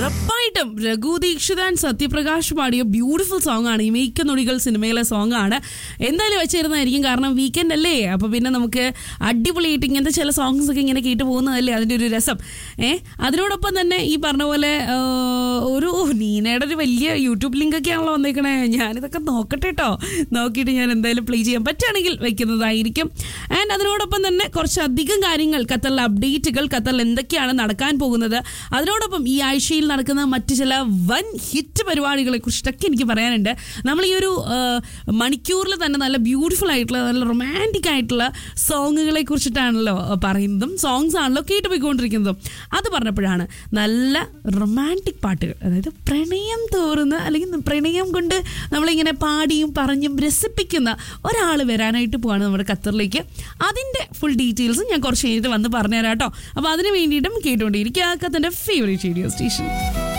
ഉറപ്പായിട്ടും രഘു ദീക്ഷിത് ആൻഡ് സത്യപ്രകാശ് പാടിയ beautiful song ആണ് ഈ മേക്ക നൊടികൾ സിനിമയിലെ സോങ് ആണ് എന്തായാലും വെച്ചിരുന്നതായിരിക്കും കാരണം വീക്കെൻഡ് അല്ലേ അപ്പൊ പിന്നെ നമുക്ക് അടിപൊളിയായിട്ട് ഇങ്ങനത്തെ ചില സോങ്സ് ഒക്കെ ഇങ്ങനെ കേട്ട് പോകുന്നതല്ലേ അതിന്റെ ഒരു രസം ഏ അതിനോടൊപ്പം തന്നെ ഈ പറഞ്ഞ പോലെ ആ, ഒരു നീനയുടെ ഒരു വലിയ യൂട്യൂബ് ലിങ്ക് ഒക്കെ ആണല്ലോ വന്നേക്കണേ ഞാനിതൊക്കെ നോക്കട്ടെ കേട്ടോ നോക്കിയിട്ട് ഞാൻ എന്തായാലും പ്ലേ ചെയ്യാൻ പറ്റുകയാണെങ്കിൽ വെക്കുന്നതായിരിക്കും ആൻഡ് അതിനോടൊപ്പം തന്നെ കുറച്ചധികം കാര്യങ്ങൾ ഖത്തറിലെ അപ്ഡേറ്റുകൾ ഖത്തറിൽ എന്തൊക്കെയാണ് നടക്കാൻ പോകുന്നത് അതിനോടൊപ്പം ഈ ആഴ്ചയിൽ നടക്കുന്ന മറ്റു ചില വൻ ഹിറ്റ് പരിപാടികളെ കുറിച്ചിട്ടൊക്കെ എനിക്ക് പറയാനുണ്ട് നമ്മൾ ഈ ഒരു ആ, മണിക്കൂറിൽ തന്നെ നല്ല ബ്യൂട്ടിഫുൾ ആയിട്ടുള്ള നല്ല റൊമാൻറ്റിക് ആയിട്ടുള്ള സോങ്ങുകളെ കുറിച്ചിട്ടാണല്ലോ പറയുന്നതും സോങ്സ് ആണല്ലോ കേട്ടുപോയിക്കൊണ്ടിരിക്കുന്നതും അത് പറഞ്ഞപ്പോഴാണ് നല്ല റൊമാൻറ്റിക് പാട്ടുകൾ അതായത് പ്രണയം തോറുന്ന അല്ലെങ്കിൽ പ്രണയം കൊണ്ട് നമ്മളിങ്ങനെ പാടിയും പറഞ്ഞും രസിപ്പിക്കുന്ന ഒരാൾ വരാനായിട്ട് പോവാണ് നമ്മുടെ ഖത്തറിലേക്ക് അതിൻ്റെ ഫുൾ ഡീറ്റെയിൽസ് ഞാൻ കുറച്ച് കഴിഞ്ഞിട്ട് വന്ന് പറഞ്ഞുതരാം കേട്ടോ അപ്പോൾ അതിന് വേണ്ടിയിട്ടും കേട്ടുകൊണ്ടിരിക്കുക ഖത്തറിൻ്റെ ഫേവറേറ്റ് റേഡിയോ സ്റ്റേഷൻ